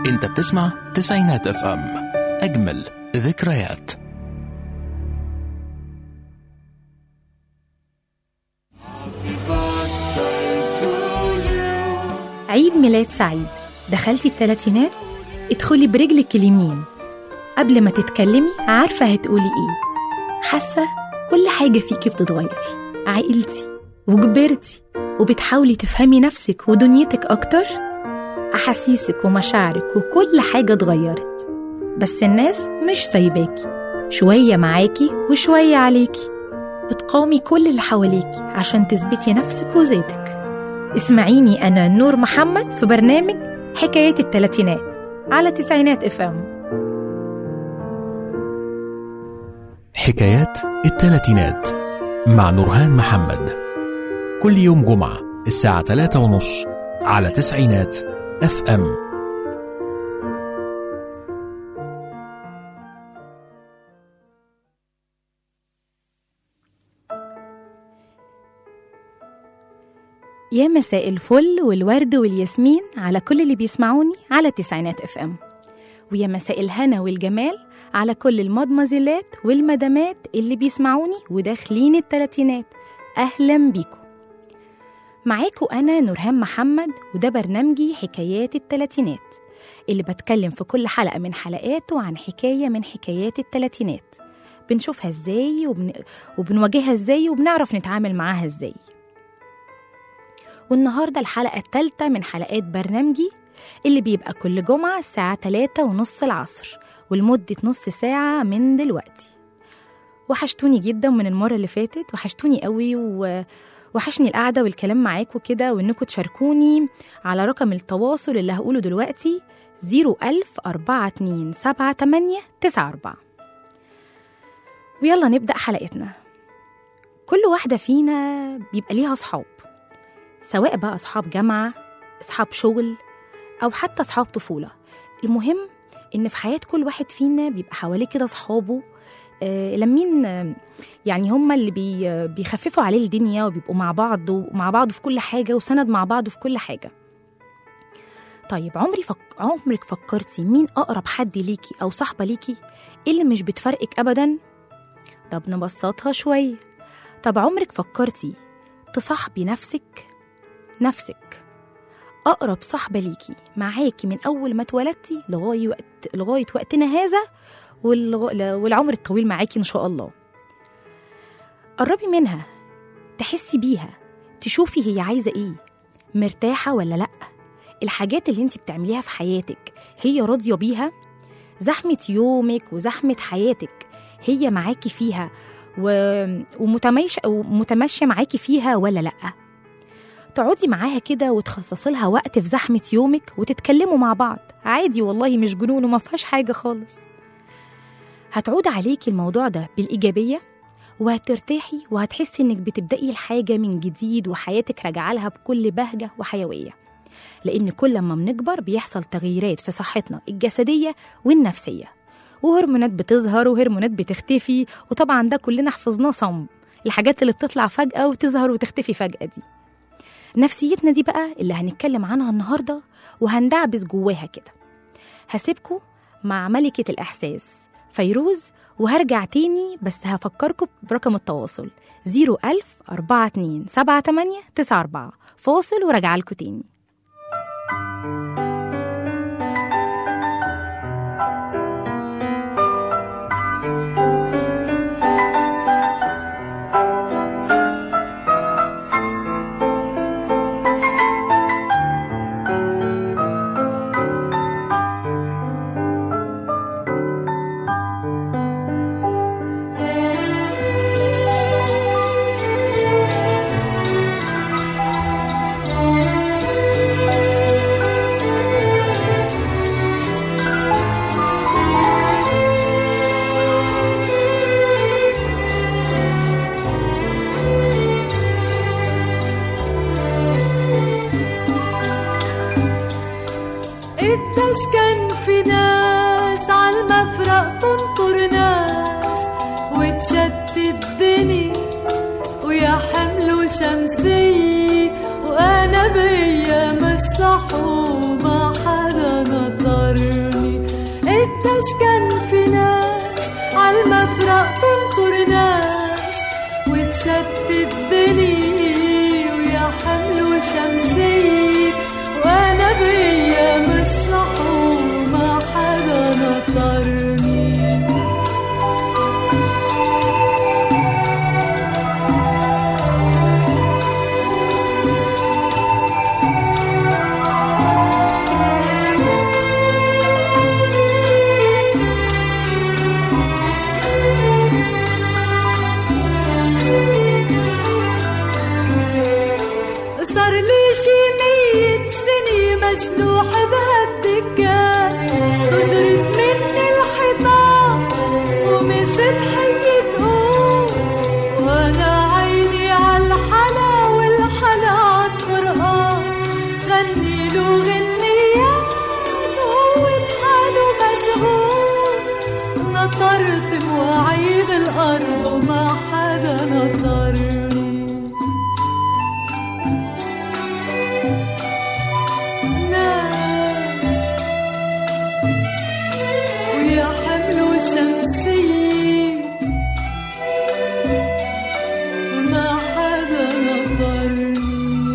انت بتسمع تسعينات اف ام اجمل ذكريات عيد ميلاد سعيد دخلتي التلاتينات ادخلي برجلك اليمين قبل ما تتكلمي عارفة هتقولي ايه حاسة كل حاجة فيكي بتتغير عقلتي وكبرتي وبتحاولي تفهمي نفسك ودنيتك أكتر أحاسيسك ومشاعرك وكل حاجة اتغيرت بس الناس مش سايباكي شوية معاكي وشوية عليكي بتقاومي كل اللي حواليكي عشان تثبتي نفسك وذاتك اسمعيني أنا نور محمد في برنامج حكايات التلاتينات على تسعينات اف ام حكايات التلاتينات مع نورهان محمد كل يوم جمعة الساعة 3 ونص على تسعينات اف ام يا مساء الفل والورد والياسمين على كل اللي بيسمعوني على تسعينات اف ام ويا مساء الهنا والجمال على كل المضمزلات والمدامات اللي بيسمعوني وداخلين التلاتينات اهلا بيكم معاكم انا نورهان محمد وده برنامجي حكايات التلاتينات اللي بتكلم في كل حلقه من حلقاته عن حكايه من حكايات التلاتينات بنشوفها ازاي وبن... وبنواجهها ازاي وبنعرف نتعامل معاها ازاي والنهاردة الحلقة الثالثة من حلقات برنامجي اللي بيبقى كل جمعة الساعة 3 ونص العصر ولمدة نص ساعة من دلوقتي وحشتوني جدا من المرة اللي فاتت وحشتوني قوي و... وحشني القعدة والكلام معاكم كده وإنكم تشاركوني على رقم التواصل اللي هقوله دلوقتي 01000 4278 94 ويلا نبدأ حلقتنا كل واحدة فينا بيبقى ليها صحاب سواء بقى أصحاب جامعة أصحاب شغل أو حتى أصحاب طفولة المهم إن في حياة كل واحد فينا بيبقى حواليه كده أصحابه آه لمين آه يعني هما اللي بي آه بيخففوا عليه الدنيا وبيبقوا مع بعض ومع بعض في كل حاجة وسند مع بعض في كل حاجة طيب عمري فك... عمرك فكرتي مين أقرب حد ليكي أو صاحبة ليكي اللي مش بتفرقك أبدا طب نبسطها شوية طب عمرك فكرتي تصاحبي نفسك نفسك أقرب صاحبة ليكي معاكي من أول ما اتولدتي لغاية وقت لغاية وقتنا هذا والغ... والعمر الطويل معاكي إن شاء الله قربي منها تحسي بيها تشوفي هي عايزة إيه مرتاحة ولا لأ الحاجات اللي انت بتعمليها في حياتك هي راضية بيها زحمة يومك وزحمة حياتك هي معاكي فيها و... ومتماشية ومتماشية معاكي فيها ولا لأ تقعدي معاها كده وتخصصي لها وقت في زحمة يومك وتتكلموا مع بعض عادي والله مش جنون وما فيهاش حاجة خالص هتعود عليكي الموضوع ده بالإيجابية وهترتاحي وهتحسي إنك بتبدأي الحاجة من جديد وحياتك راجعة لها بكل بهجة وحيوية لأن كل ما بنكبر بيحصل تغييرات في صحتنا الجسدية والنفسية وهرمونات بتظهر وهرمونات بتختفي وطبعا ده كلنا حفظناه صم الحاجات اللي بتطلع فجأة وتظهر وتختفي فجأة دي نفسيتنا دي بقى اللي هنتكلم عنها النهاردة وهندعبس جواها كده هسيبكم مع ملكة الإحساس فيروز وهرجع تاني بس هفكركم برقم التواصل 01000 42 78 94 فاصل وراجع لكم تاني قديش كان في ناس عالمفرق تنطر ناس وتشتت بني ويا حمل وشمسية وانا بايام الصحو ما حدا نطرني صار لي شي مية سنة مجنوح بهالدكان تجرب مني الحيطان ومثل حي تقوم وانا عيني عالحلا والحلا عالقرآن غني له غنيات وهو بحاله مشغول نطرت مواعيد الأرض وما حدا نطرني ناس ويا حمل وشمسية ما حدا نظرني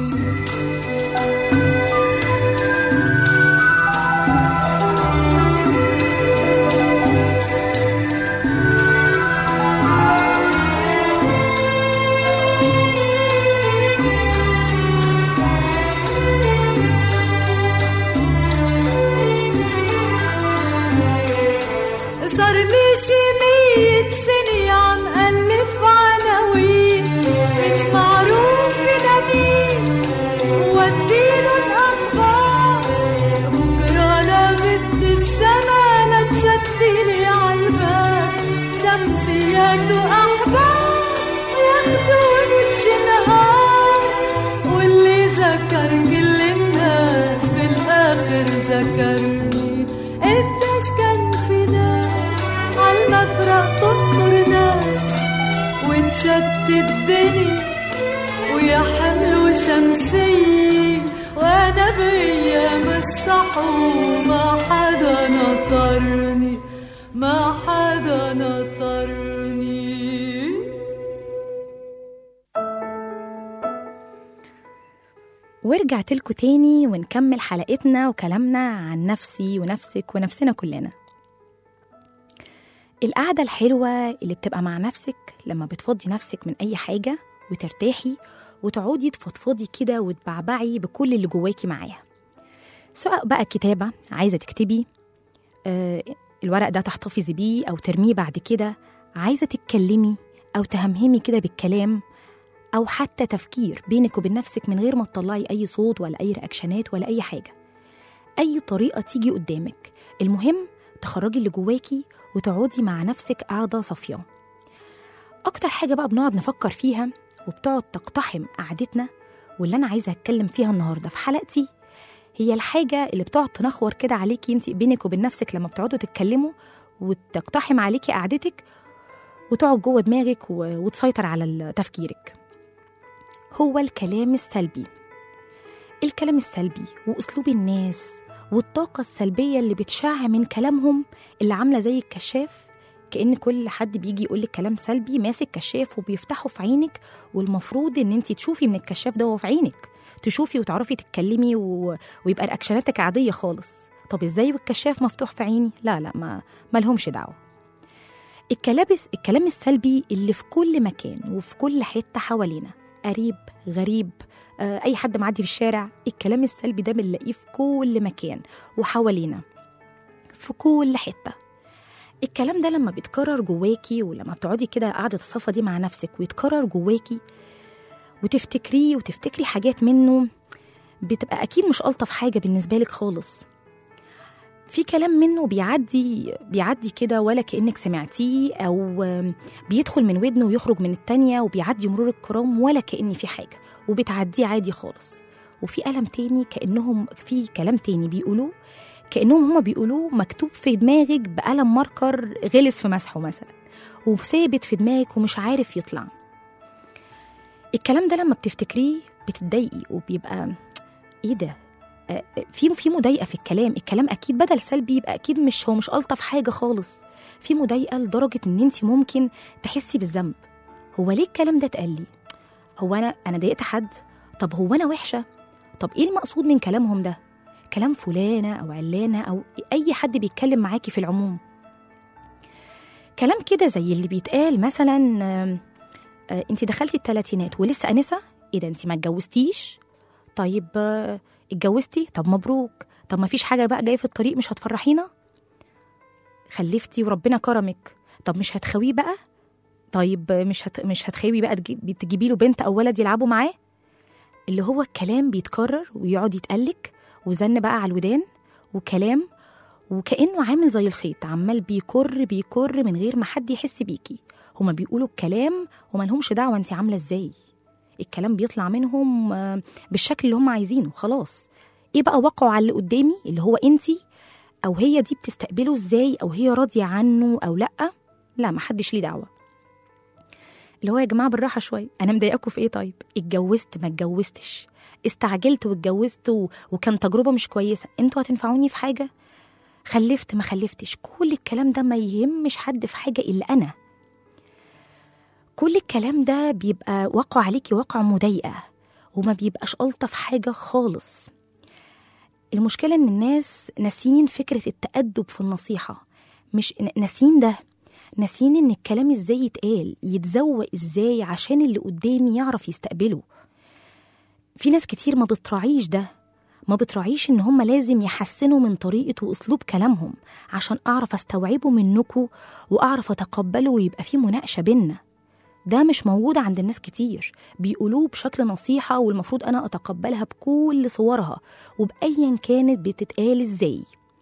صار لي شي مية سنة عم ألف عناوين مش معروف لمين وديلن أخبار بكرة لا بدي السما لا تشتلي عالباب شمسيات وأحباب ياخدوني بشي نهار واللي ذكر كل الناس بالآخر ذكرني قديش كان في ناس عالمفرق تنطر ناس وتشتت بني ويا حمل وشمسية وأنا بأيام الصحو ما حدا نطرني ما حدا نطرني ورجعت لكم تاني ونكمل حلقتنا وكلامنا عن نفسي ونفسك ونفسنا كلنا القعدة الحلوة اللي بتبقى مع نفسك لما بتفضي نفسك من أي حاجة وترتاحي وتقعدي تفضفضي كده وتبعبعي بكل اللي جواكي معاها سواء بقى كتابة عايزة تكتبي آه الورق ده تحتفظي بيه أو ترميه بعد كده عايزة تتكلمي أو تهمهمي كده بالكلام أو حتى تفكير بينك وبين نفسك من غير ما تطلعي أي صوت ولا أي رياكشنات ولا أي حاجة أي طريقة تيجي قدامك المهم تخرجي اللي جواكي وتقعدي مع نفسك قاعدة صافية أكتر حاجة بقى بنقعد نفكر فيها وبتقعد تقتحم قعدتنا واللي أنا عايزة أتكلم فيها النهاردة في حلقتي هي الحاجة اللي بتقعد تنخور كده عليكي انت بينك وبين نفسك لما بتقعدوا تتكلموا وتقتحم عليكي قعدتك وتقعد جوه دماغك و- وتسيطر على تفكيرك هو الكلام السلبي الكلام السلبي وأسلوب الناس والطاقة السلبية اللي بتشع من كلامهم اللي عاملة زي الكشاف كأن كل حد بيجي يقولك كلام سلبي ماسك كشاف وبيفتحه في عينك والمفروض ان انت تشوفي من الكشاف ده وهو في عينك تشوفي وتعرفي تتكلمي و... ويبقى رياكشناتك عادية خالص طب ازاي والكشاف مفتوح في عيني لا لا ما مالهمش دعوة الكلابس الكلام السلبي اللي في كل مكان وفي كل حتة حوالينا قريب غريب آه، اي حد معدي في الشارع الكلام السلبي ده بنلاقيه في كل مكان وحوالينا في كل حته الكلام ده لما بيتكرر جواكي ولما بتقعدي كده قعدة الصفا دي مع نفسك ويتكرر جواكي وتفتكريه وتفتكري حاجات منه بتبقى أكيد مش ألطف حاجة بالنسبة لك خالص في كلام منه بيعدي بيعدي كده ولا كأنك سمعتيه أو آم، بيدخل من ودنه ويخرج من التانية وبيعدي مرور الكرام ولا كأن في حاجة وبتعديه عادي خالص وفي ألم تاني كأنهم في كلام تاني بيقولوه كأنهم هما بيقولوه مكتوب في دماغك بقلم ماركر غلس في مسحه مثلا وثابت في دماغك ومش عارف يطلع الكلام ده لما بتفتكريه بتتضايقي وبيبقى ايه ده آه، في في مضايقه في الكلام الكلام اكيد بدل سلبي يبقى اكيد مش هو مش الطف حاجه خالص في مضايقه لدرجه ان انت ممكن تحسي بالذنب هو ليه الكلام ده اتقال لي هو انا انا ضايقت حد طب هو انا وحشه طب ايه المقصود من كلامهم ده كلام فلانه او علانه او اي حد بيتكلم معاكي في العموم كلام كده زي اللي بيتقال مثلا آم، آه، انت دخلتي الثلاثينات ولسه انسه ايه ده انت ما اتجوزتيش طيب آه، اتجوزتي طب مبروك طب ما فيش حاجه بقى جايه في الطريق مش هتفرحينا خلفتي وربنا كرمك طب مش هتخويه بقى طيب آه، مش هت... مش هتخوي بقى تجي- تجيبي له بنت او ولد يلعبوا معاه اللي هو الكلام بيتكرر ويقعد يتقلك وزن بقى على الودان وكلام وكأنه عامل زي الخيط عمال بيكر بيكر من غير ما حد يحس بيكي هما بيقولوا الكلام وما لهمش دعوة انت عاملة ازاي الكلام بيطلع منهم آه، بالشكل اللي هم عايزينه خلاص ايه بقى وقعه على اللي قدامي اللي هو انتي او هي دي بتستقبله ازاي او هي راضية عنه او لا لا ما حدش ليه دعوة اللي هو يا جماعة بالراحة شوية أنا مضايقاكوا في إيه طيب؟ اتجوزت ما اتجوزتش استعجلت واتجوزت و... وكان تجربة مش كويسة انتوا هتنفعوني في حاجة؟ خلفت ما خلفتش كل الكلام ده ما يهمش حد في حاجة إلا أنا كل الكلام ده بيبقى واقع عليكي واقع مضايقة وما بيبقاش ألطف حاجة خالص المشكلة إن الناس ناسيين فكرة التأدب في النصيحة مش ناسيين ده ناسيين إن الكلام إزاي يتقال يتزوق إزاي عشان اللي قدامي يعرف يستقبله في ناس كتير ما بتراعيش ده ما بتراعيش ان هم لازم يحسنوا من طريقه واسلوب كلامهم عشان اعرف استوعبه منكم واعرف اتقبله ويبقى في مناقشه بينا ده مش موجود عند الناس كتير بيقولوه بشكل نصيحه والمفروض انا اتقبلها بكل صورها وبايا كانت بتتقال ازاي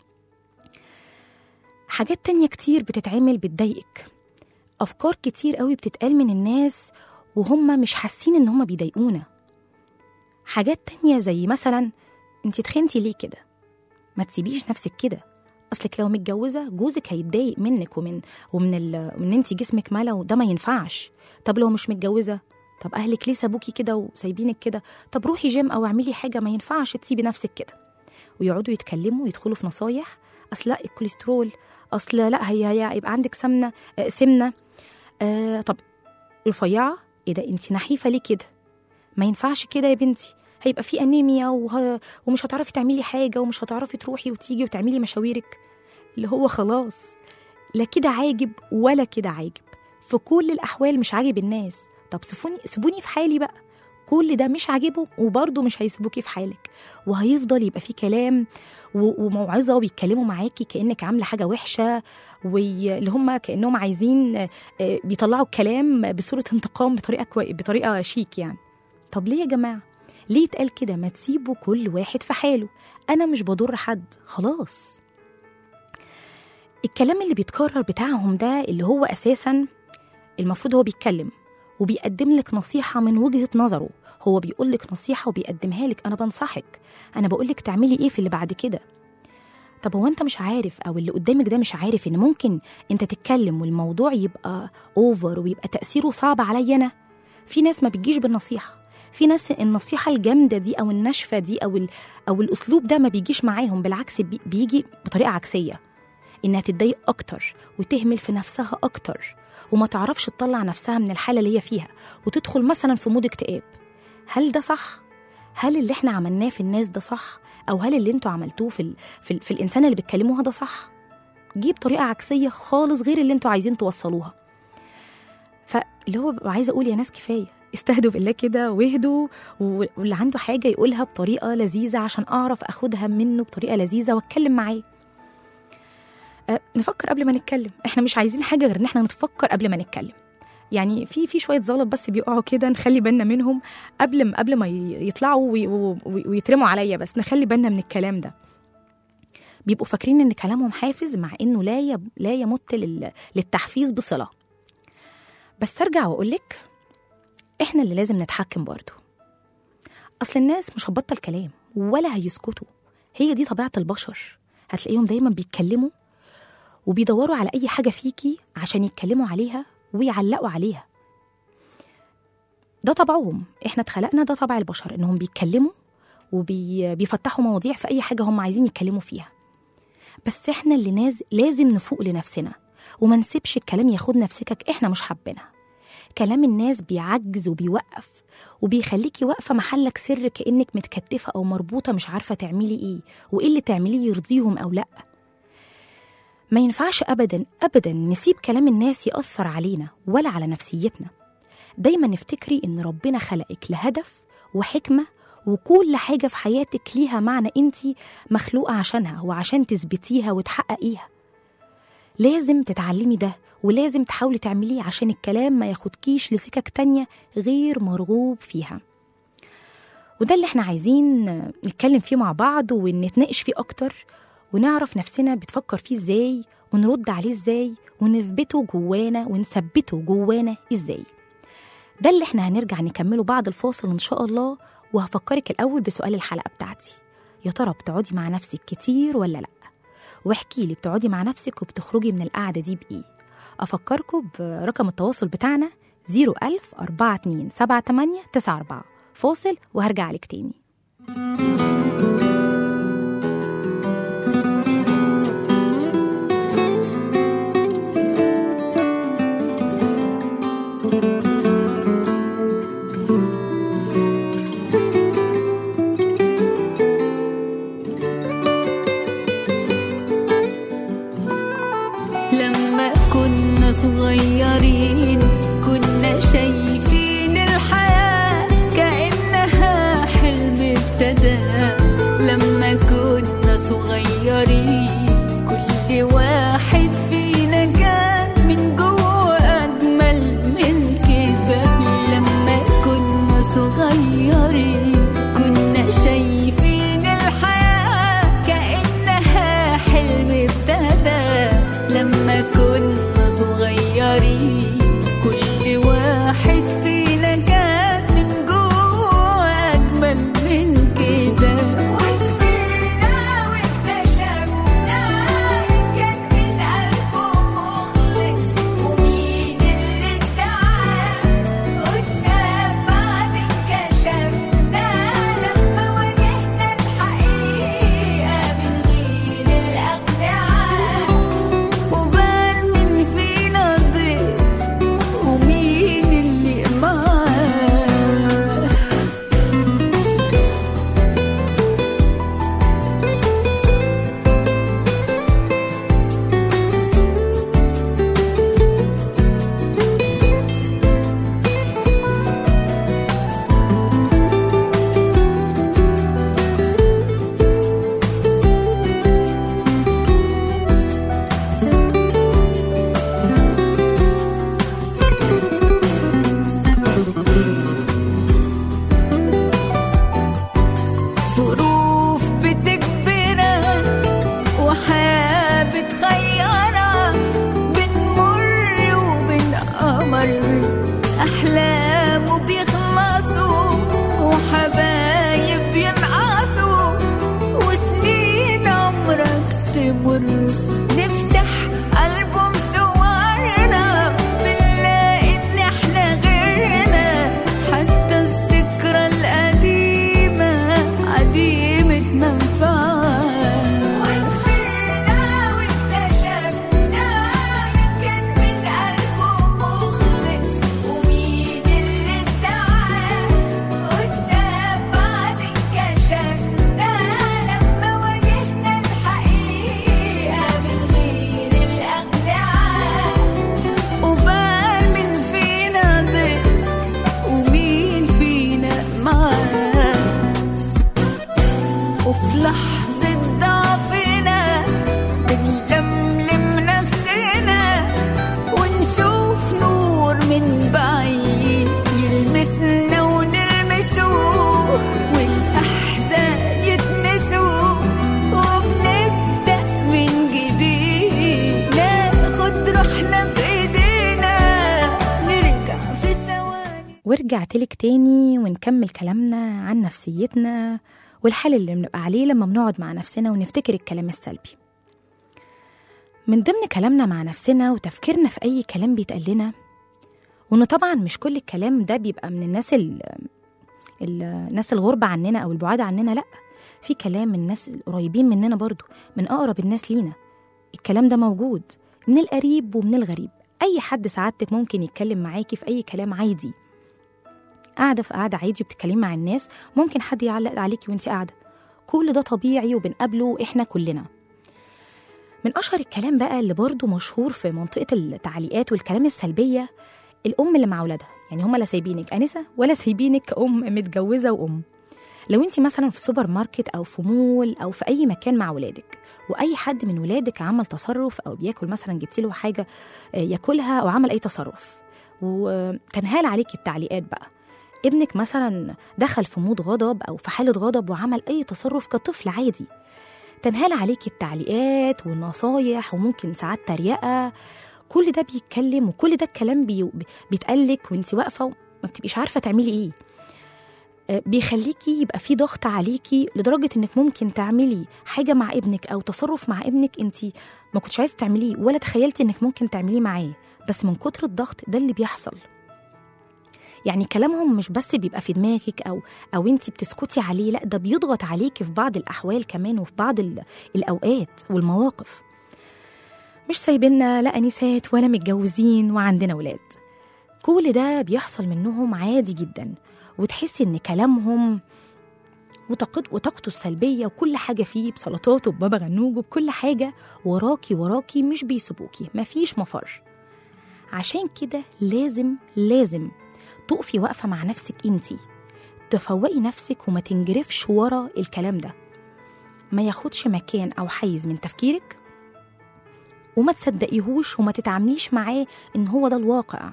حاجات تانية كتير بتتعمل بتضايقك افكار كتير قوي بتتقال من الناس وهم مش حاسين ان هم بيضايقونا حاجات تانية زي مثلا انت تخنتي ليه كده ما تسيبيش نفسك كده اصلك لو متجوزه جوزك هيتضايق منك ومن ومن ال... ومن انت جسمك ملا وده ما ينفعش طب لو مش متجوزه طب اهلك ليه سابوكي كده وسايبينك كده طب روحي جيم او اعملي حاجه ما ينفعش تسيبي نفسك كده ويقعدوا يتكلموا يدخلوا في نصايح اصل لا الكوليسترول اصل لا هي هي يبقى عندك سمنه آه سمنه آه طب رفيعه ايه ده انت نحيفه ليه كده ما ينفعش كده يا بنتي هيبقى في انيميا وه... ومش هتعرفي تعملي حاجه ومش هتعرفي تروحي وتيجي وتعملي مشاويرك اللي هو خلاص لا كده عاجب ولا كده عاجب في كل الاحوال مش عاجب الناس طب سيبوني سيبوني في حالي بقى كل ده مش عاجبه وبرضه مش هيسيبوكي في حالك وهيفضل يبقى في كلام و- وموعظه وبيتكلموا معاكي كانك عامله حاجه وحشه واللي هم كانهم عايزين آه، آه، بيطلعوا الكلام بصوره انتقام بطريقه كوي... بطريقه شيك يعني طب ليه يا جماعه ليه اتقال كده ما تسيبوا كل واحد في حاله انا مش بضر حد خلاص الكلام اللي بيتكرر بتاعهم ده اللي هو اساسا المفروض هو بيتكلم وبيقدم لك نصيحة من وجهة نظره هو بيقول لك نصيحة وبيقدمها لك أنا بنصحك أنا بقول لك تعملي إيه في اللي بعد كده طب هو أنت مش عارف أو اللي قدامك ده مش عارف إن ممكن أنت تتكلم والموضوع يبقى أوفر ويبقى تأثيره صعب عليا أنا في ناس ما بتجيش بالنصيحة في ناس النصيحة الجامدة دي أو الناشفة دي أو ال- أو الأسلوب ده ما بيجيش معاهم بالعكس بي- بيجي بطريقة عكسية إنها تتضايق أكتر وتهمل في نفسها أكتر وما تعرفش تطلع نفسها من الحالة اللي هي فيها وتدخل مثلا في مود اكتئاب هل ده صح؟ هل اللي احنا عملناه في الناس ده صح؟ أو هل اللي انتوا عملتوه في, ال... في, ال... في الإنسان اللي بتكلموها ده صح؟ جه بطريقة عكسية خالص غير اللي انتوا عايزين توصلوها فاللي هو ببقى عايزة أقول يا ناس كفاية استهدوا بالله كده واهدوا و- واللي عنده حاجة يقولها بطريقة لذيذة عشان أعرف أخدها منه بطريقة لذيذة وأتكلم معاه أه، نفكر قبل ما نتكلم احنا مش عايزين حاجه غير ان احنا نتفكر قبل ما نتكلم يعني في في شويه زلط بس بيقعوا كده نخلي بالنا منهم قبل ما قبل ما ي- يطلعوا وي- و- ويترموا عليا بس نخلي بالنا من الكلام ده بيبقوا فاكرين ان كلامهم حافز مع انه لا يب لا يمت لل للتحفيز بصله بس ارجع واقول لك احنا اللي لازم نتحكم برضه اصل الناس مش هتبطل كلام ولا هيسكتوا هي دي طبيعه البشر هتلاقيهم دايما بيتكلموا وبيدوروا على أي حاجة فيكي عشان يتكلموا عليها ويعلقوا عليها ده طبعهم احنا اتخلقنا ده طبع البشر انهم بيتكلموا وبيفتحوا مواضيع في أي حاجة هم عايزين يتكلموا فيها بس احنا اللي ناز لازم نفوق لنفسنا وما نسيبش الكلام ياخدنا في سكك احنا مش حابينها كلام الناس بيعجز وبيوقف وبيخليكي واقفة محلك سر كأنك متكتفة أو مربوطة مش عارفة تعملي إيه وإيه اللي تعمليه يرضيهم أو لأ ما ينفعش أبدا أبدا نسيب كلام الناس يأثر علينا ولا على نفسيتنا دايما نفتكري إن ربنا خلقك لهدف وحكمة وكل حاجة في حياتك ليها معنى انتي مخلوقة عشانها وعشان تثبتيها وتحققيها لازم تتعلمي ده ولازم تحاولي تعمليه عشان الكلام ما ياخدكيش لسكك تانية غير مرغوب فيها وده اللي احنا عايزين نتكلم فيه مع بعض ونتناقش فيه أكتر ونعرف نفسنا بتفكر فيه ازاي ونرد عليه ازاي ونثبته جوانا ونثبته جوانا ازاي ده اللي احنا هنرجع نكمله بعد الفاصل ان شاء الله وهفكرك الاول بسؤال الحلقه بتاعتي يا ترى بتقعدي مع نفسك كتير ولا لا واحكي لي بتقعدي مع نفسك وبتخرجي من القعده دي بايه افكركم برقم التواصل بتاعنا 01000 4278 94 فاصل وهرجع لك تاني لما كنا صغيرين كنا شايفين الحياة كأنها حلم ابتدى لما كنا صغيرين كل واحد فينا كان من جوه أجمل من كده لما كنا صغيرين كنا شايفين الحياة كأنها حلم ابتدى لما كنا صغيرين كل واحد فينا كان من جوه أجمل من كده وكبرنا واكتشفنا كان من قلبه مخلص ومين اللي ادعى قدام بعد انكشفنا لما واجهنا الحقيقة من غير الأقنعة وبان من فينا ضيق ومين اللي معاه ظروف بتجبرنا وحياة بتغيرنا بنمر وبنقمر أحلام بيخلصوا وحبايب ينقصوا وسنين عمرك تمر نفتح ألبوم صورنا بنلاقي إن إحنا غيرنا حتى الذكرى القديمة عديمة منفعة وكبرنا واكتشفنا كان من قلبه مخلص ومين اللي ادعى قدام بعد انكشفنا لما واجهنا الحقيقة من غير الأقنعة وبان من فينا ضيق ومين فينا معاه وفي لحظة ضعفنا بنلملم نفسنا ونشوف نور من بعيد يلمسنا ونلمسه والأحزان يتنسوا وبنبدأ من جديد ناخد روحنا بإيدينا نرجع في ثواني ورجعت لك تاني ونكمل كلامنا عن نفسيتنا والحال اللي بنبقى عليه لما بنقعد مع نفسنا ونفتكر الكلام السلبي من ضمن كلامنا مع نفسنا وتفكيرنا في أي كلام بيتقال لنا وإنه طبعا مش كل الكلام ده بيبقى من الناس ال- ال- الناس الغربة عننا أو البعاد عننا لأ في كلام من الناس القريبين مننا برضو من أقرب الناس لينا الكلام ده موجود من القريب ومن الغريب أي حد سعادتك ممكن يتكلم معاكي في أي كلام عادي قاعدة في قاعدة عادي وبتتكلمي مع الناس ممكن حد يعلق عليكي وانت قاعدة كل ده طبيعي وبنقابله احنا كلنا من أشهر الكلام بقى اللي برضه مشهور في منطقة التعليقات والكلام السلبية الأم اللي مع أولادها يعني هما لا سايبينك أنسة ولا سايبينك كأم متجوزة وأم لو انت مثلا في سوبر ماركت أو في مول أو في أي مكان مع ولادك وأي حد من ولادك عمل تصرف أو بياكل مثلا جبت له حاجة آه، ياكلها أو عمل أي تصرف وتنهال عليكي التعليقات بقى ابنك مثلا دخل في مود غضب أو في حالة غضب وعمل أي تصرف كطفل عادي تنهال عليكي التعليقات والنصايح وممكن ساعات تريقة كل ده بيتكلم وكل ده الكلام بي... بيتقالك وانت واقفة وما بتبقيش عارفة تعملي ايه آه، بيخليكي يبقى في ضغط عليكي لدرجة انك ممكن تعملي حاجة مع ابنك او تصرف مع ابنك انت ما كنتش عايزة تعمليه ولا تخيلتي انك ممكن تعمليه معاه بس من كتر الضغط ده اللي بيحصل يعني كلامهم مش بس بيبقى في دماغك او او انت بتسكتي عليه لا ده بيضغط عليكي في بعض الاحوال كمان وفي بعض ال- الاوقات والمواقف مش سايبيننا لا انسات ولا متجوزين وعندنا ولاد كل ده بيحصل منهم عادي جدا وتحسي ان كلامهم وطاقت- وطاقته السلبية وكل حاجة فيه بسلطاته ببابا غنوج وبكل حاجة وراكي وراكي مش بيسيبوكي مفيش مفر عشان كده لازم لازم تقفي واقفة مع نفسك انتي تفوقي نفسك وما تنجرفش ورا الكلام ده ما ياخدش مكان أو حيز من تفكيرك وما تصدقيهوش وما تتعامليش معاه إن هو ده الواقع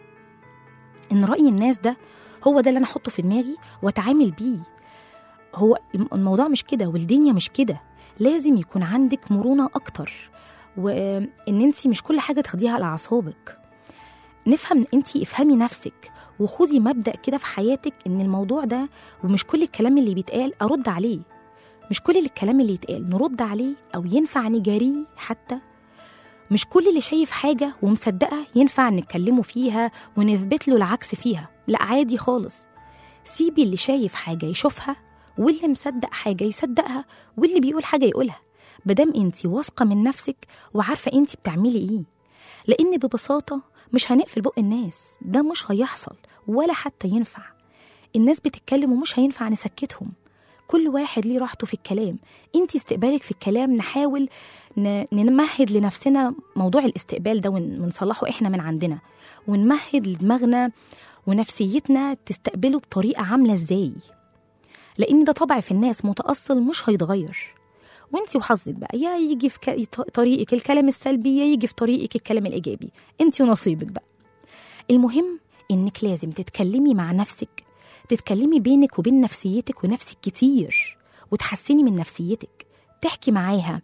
إن رأي الناس ده هو ده اللي أنا أحطه في دماغي وأتعامل بيه هو الموضوع مش كده والدنيا مش كده لازم يكون عندك مرونة أكتر وإن أنت مش كل حاجة تاخديها على أعصابك نفهم أنت افهمي نفسك وخدي مبدأ كده في حياتك إن الموضوع ده ومش كل الكلام اللي بيتقال أرد عليه مش كل الكلام اللي يتقال نرد عليه أو ينفع نجاريه حتى مش كل اللي شايف حاجة ومصدقة ينفع نتكلمه فيها ونثبت له العكس فيها لا عادي خالص سيبي اللي شايف حاجة يشوفها واللي مصدق حاجة يصدقها واللي بيقول حاجة يقولها مادام انت واثقة من نفسك وعارفة انت بتعملي ايه لأن ببساطة مش هنقفل بق الناس ده مش هيحصل ولا حتى ينفع الناس بتتكلم ومش هينفع نسكتهم كل واحد ليه راحته في الكلام انت استقبالك في الكلام نحاول ن- نمهد لنفسنا موضوع الاستقبال ده ون- ونصلحه احنا من عندنا ونمهد لدماغنا ونفسيتنا تستقبله بطريقة عاملة ازاي لان ده طبع في الناس متأصل مش هيتغير وانت وحظك بقى يا يجي في ك- طريقك الكلام السلبي يا يجي في طريقك الكلام الايجابي انت ونصيبك بقى المهم انك لازم تتكلمي مع نفسك تتكلمي بينك وبين نفسيتك ونفسك كتير وتحسني من نفسيتك تحكي معاها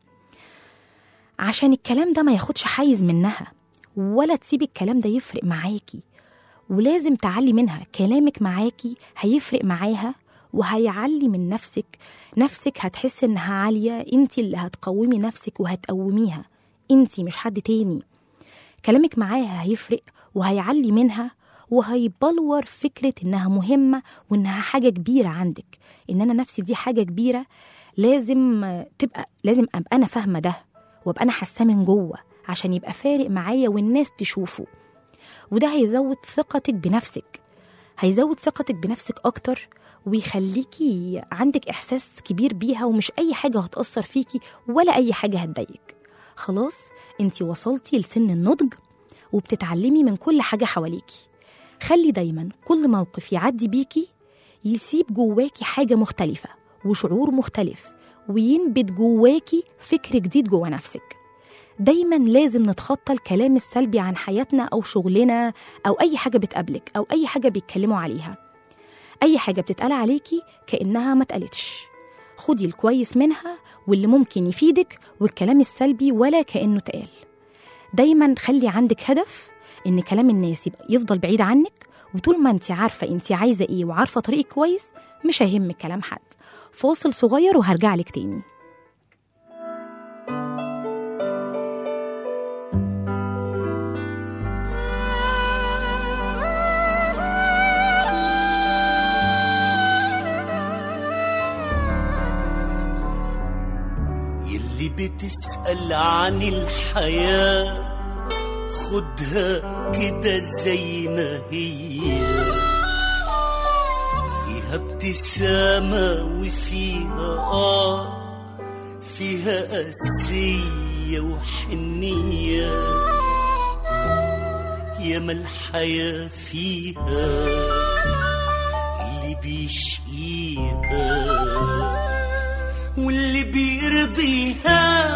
عشان الكلام ده ما ياخدش حيز منها ولا تسيبي الكلام ده يفرق معاكي ولازم تعلي منها كلامك معاكي هيفرق معاها وهيعلي من نفسك نفسك هتحس انها عالية انت اللي هتقومي نفسك وهتقوميها انت مش حد تاني كلامك معاها هيفرق وهيعلي منها وهيبلور فكرة إنها مهمة وإنها حاجة كبيرة عندك إن أنا نفسي دي حاجة كبيرة لازم آه، تبقى لازم أبقى أنا فاهمة ده وأبقى أنا حاساه من جوه عشان يبقى فارق معايا والناس تشوفه وده هيزود ثقتك بنفسك هيزود ثقتك بنفسك أكتر ويخليكي عندك إحساس كبير بيها ومش أي حاجة هتأثر فيكي ولا أي حاجة هتضايقك خلاص انتي وصلتي لسن النضج وبتتعلمي من كل حاجة حواليكي خلي دايما كل موقف يعدي بيكي يسيب جواكي حاجة مختلفة وشعور مختلف وينبت جواكي فكر جديد جوا نفسك دايما لازم نتخطى الكلام السلبي عن حياتنا أو شغلنا أو أي حاجة بتقابلك أو أي حاجة بيتكلموا عليها أي حاجة بتتقال عليكي كأنها ما اتقالتش خدي الكويس منها واللي ممكن يفيدك والكلام السلبي ولا كأنه اتقال دايما خلي عندك هدف ان كلام الناس يبقى يفضل بعيد عنك وطول ما انت عارفه انت عايزه ايه وعارفه طريقك كويس مش هيهمك كلام حد فاصل صغير وهرجع لك تاني يلي بتسأل عن الحياة خدها كده زي ما هي فيها ابتسامة وفيها آه فيها قاسية وحنية ياما الحياة فيها اللي بيشقيها واللي بيرضيها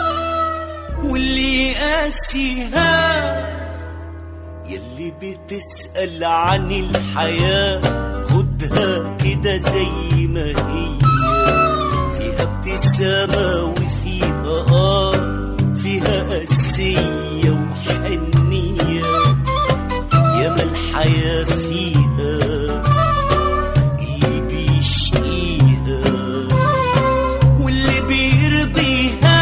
واللي يقاسيها يلي بتسأل عن الحياة خدها كده زي ما هي فيها ابتسامة وفيها آه فيها قاسية وحنية ياما الحياة فيها اللي بيشقيها واللي بيرضيها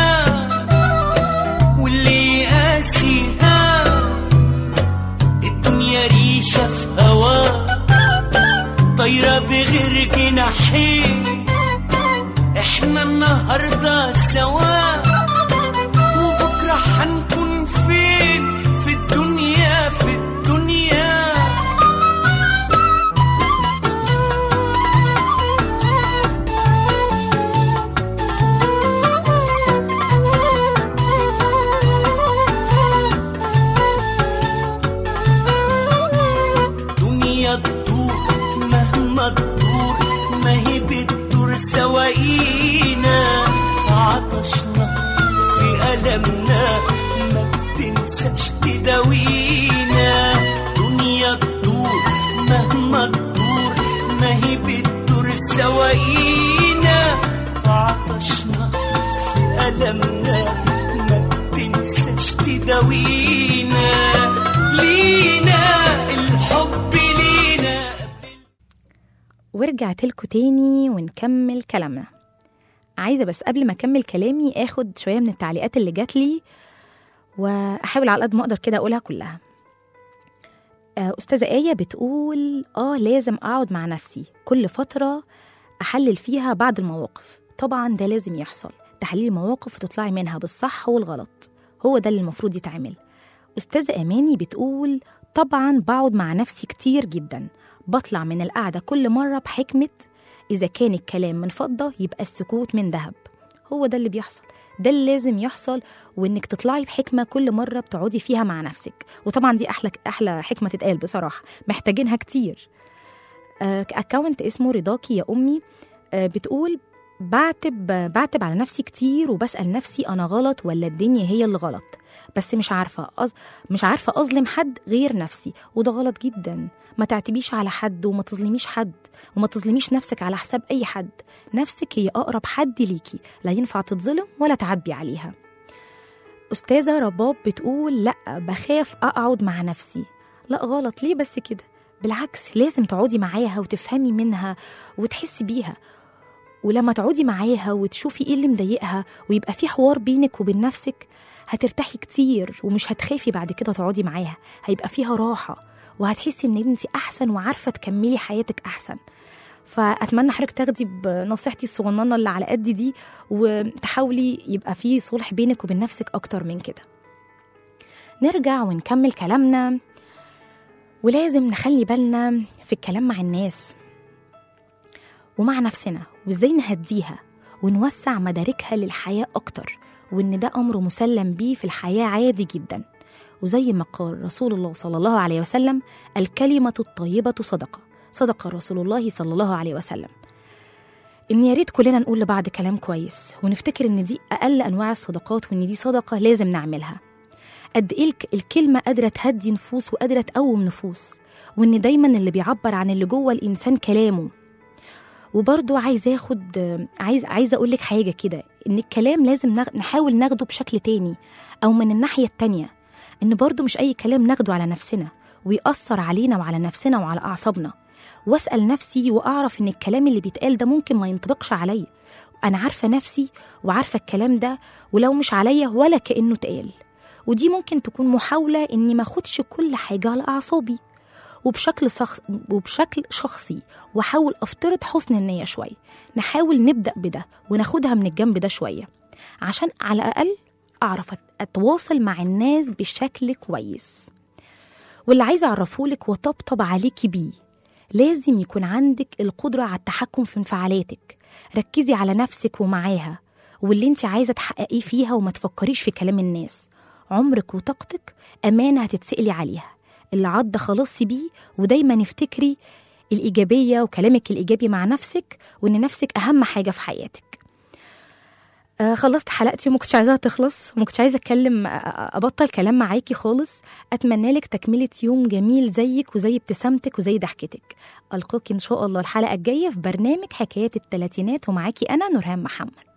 واللي يقاسيها الدنيا ريشة في هوا طايرة بغير جناحين احنا النهاردة سوا وبكرة حنكون فين في الدنيا في الدنيا دنيا تدور مهما تدور ما هي بتدور سواقينا في عطشنا في ألمنا ما بتنساش تداوينا دنيا تدور مهما تدور ما هي بتدور سواقينا في عطشنا في ألمنا ما بتنساش تداوينا لينا الحب لينا ورجعت لكم تاني ونكمل كلامنا عايزة بس قبل ما أكمل كلامي آخد شوية من التعليقات اللي جات لي وأحاول على قد ما أقدر كده أقولها كلها آه، أستاذة آية بتقول آه لازم أقعد مع نفسي كل فترة أحلل فيها بعض المواقف طبعا ده لازم يحصل تحليل المواقف وتطلعي منها بالصح والغلط هو ده اللي المفروض يتعمل أستاذة أماني بتقول طبعا بقعد مع نفسي كتير جدا بطلع من القعدة كل مرة بحكمة إذا كان الكلام من فضة يبقى السكوت من ذهب هو ده اللي بيحصل ده اللي لازم يحصل وانك تطلعي بحكمه كل مره بتقعدي فيها مع نفسك وطبعا دي احلى احلى حكمه تتقال بصراحه محتاجينها كتير اكونت اسمه رضاكي يا امي آه، بتقول بعتب بعتب على نفسي كتير وبسال نفسي انا غلط ولا الدنيا هي اللي غلط بس مش عارفه أز... مش عارفه اظلم حد غير نفسي وده غلط جدا ما تعتبيش على حد وما تظلميش حد وما تظلميش نفسك على حساب اي حد نفسك هي اقرب حد ليكي لا ينفع تتظلم ولا تعبي عليها استاذه رباب بتقول لا بخاف اقعد مع نفسي لا غلط ليه بس كده بالعكس لازم تقعدي معاها وتفهمي منها وتحسي بيها ولما تقعدي معاها وتشوفي ايه اللي مضايقها ويبقى في حوار بينك وبين نفسك هترتاحي كتير ومش هتخافي بعد كده تقعدي معاها هيبقى فيها راحة وهتحسي ان انت احسن وعارفة تكملي حياتك احسن فاتمنى حضرتك تاخدي بنصيحتي الصغننه اللي على قد دي وتحاولي يبقى في صلح بينك وبين نفسك اكتر من كده نرجع ونكمل كلامنا ولازم نخلي بالنا في الكلام مع الناس ومع نفسنا وازاي نهديها ونوسع مداركها للحياة أكتر وإن ده أمر مسلم بيه في الحياة عادي جدا وزي ما قال رسول الله صلى الله عليه وسلم الكلمة الطيبة صدقة صدق رسول الله صلى الله عليه وسلم إن يا ريت كلنا نقول لبعض كلام كويس ونفتكر إن دي أقل أنواع الصدقات وإن دي صدقة لازم نعملها قد إيه الك- الكلمة قادرة تهدي نفوس وقادرة تقوم نفوس وإن دايما اللي بيعبر عن اللي جوه الإنسان كلامه وبرضو عايزه اخد عايز عايزه اقول لك حاجه كده ان الكلام لازم نغ... نحاول ناخده بشكل تاني او من الناحيه التانيه ان برضو مش اي كلام ناخده على نفسنا ويأثر علينا وعلى نفسنا وعلى اعصابنا واسال نفسي واعرف ان الكلام اللي بيتقال ده ممكن ما ينطبقش عليا انا عارفه نفسي وعارفه الكلام ده ولو مش عليا ولا كانه اتقال ودي ممكن تكون محاوله اني ما اخدش كل حاجه على اعصابي وبشكل صخ... وبشكل شخصي واحاول افترض حسن النيه شويه نحاول نبدا بده وناخدها من الجنب ده شويه عشان على الأقل أعرف أت- أتواصل مع الناس بشكل كويس واللي عايزة أعرفهولك وطبطب عليكي بيه لازم يكون عندك القدرة على التحكم في انفعالاتك ركزي على نفسك ومعاها واللي انت عايزة تحققيه فيها وما تفكريش في كلام الناس عمرك وطاقتك أمانة هتتسألي عليها اللي عدى خلاص سيبيه ودايما افتكري الإيجابية وكلامك الإيجابي مع نفسك وإن نفسك أهم حاجة في حياتك آه خلصت حلقتي وما كنتش عايزاها تخلص وما كنتش عايزه اتكلم آه، آه، ابطل كلام معاكي خالص اتمنى لك تكمله يوم جميل زيك وزي ابتسامتك وزي ضحكتك القاكي ان شاء الله الحلقه الجايه في برنامج حكايات الثلاثينات ومعاكي انا نورهان محمد